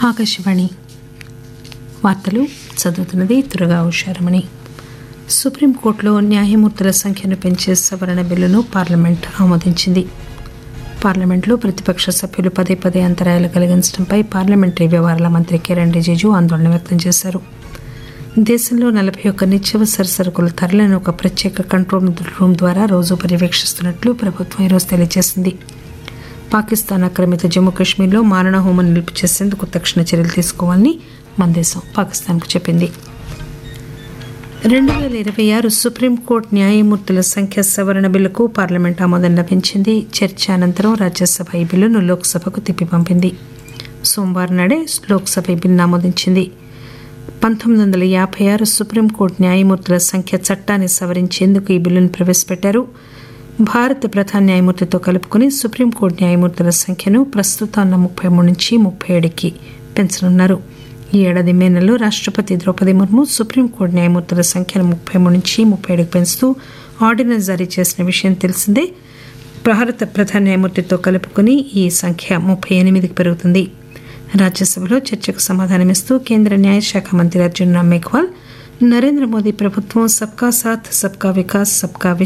ఆకాశవాణి వార్తలు చదువుతున్నది దుర్గా ఉషారమణి సుప్రీంకోర్టులో న్యాయమూర్తుల సంఖ్యను పెంచే సవరణ బిల్లును పార్లమెంట్ ఆమోదించింది పార్లమెంట్లో ప్రతిపక్ష సభ్యులు పదే పదే అంతరాయాలు కలిగించడంపై పార్లమెంటరీ వ్యవహారాల మంత్రి కిరణ్ రిజిజు ఆందోళన వ్యక్తం చేశారు దేశంలో నలభై ఒక్క నిత్యావసర సరుకుల ధరలను ఒక ప్రత్యేక కంట్రోల్ రూమ్ ద్వారా రోజు పర్యవేక్షిస్తున్నట్లు ప్రభుత్వం ఈరోజు తెలియజేసింది పాకిస్తాన్ ఆక్రమిత జమ్మూ కాశ్మీర్లో మారణ హోమం నిలుపు చేసేందుకు తక్షణ చర్యలు తీసుకోవాలని మన దేశం పాకిస్తాన్కు చెప్పింది రెండు వేల ఇరవై ఆరు సుప్రీంకోర్టు న్యాయమూర్తుల సంఖ్య సవరణ బిల్లుకు పార్లమెంట్ ఆమోదం లభించింది చర్చ అనంతరం రాజ్యసభ ఈ బిల్లును లోక్సభకు తిప్పి పంపింది సోమవారం నాడే లోక్సభ ఈ బిల్లును ఆమోదించింది పంతొమ్మిది వందల యాభై ఆరు సుప్రీంకోర్టు న్యాయమూర్తుల సంఖ్య చట్టాన్ని సవరించేందుకు ఈ బిల్లును ప్రవేశపెట్టారు భారత ప్రధాన న్యాయమూర్తితో కలుపుకుని సుప్రీంకోర్టు న్యాయమూర్తుల సంఖ్యను ప్రస్తుతం ఉన్న ముప్పై మూడు నుంచి ముప్పై ఏడుకి పెంచనున్నారు ఈ ఏడాది మే నెలలో రాష్టపతి ద్రౌపది ముర్ము సుప్రీంకోర్టు న్యాయమూర్తుల సంఖ్యను ముప్పై మూడు నుంచి ముప్పై ఏడుకి పెంచుతూ ఆర్డినెన్స్ జారీ చేసిన విషయం తెలిసిందే భారత ప్రధాన న్యాయమూర్తితో కలుపుకుని ఈ సంఖ్య ముప్పై ఎనిమిదికి పెరుగుతుంది రాజ్యసభలో చర్చకు సమాధానమిస్తూ కేంద్ర న్యాయశాఖ మంత్రి అర్జున్ రామ్ మేఘ్వాల్ నరేంద్ర మోదీ ప్రభుత్వం సబ్కా సాథ్ సబ్కా వికాస్ సబ్కా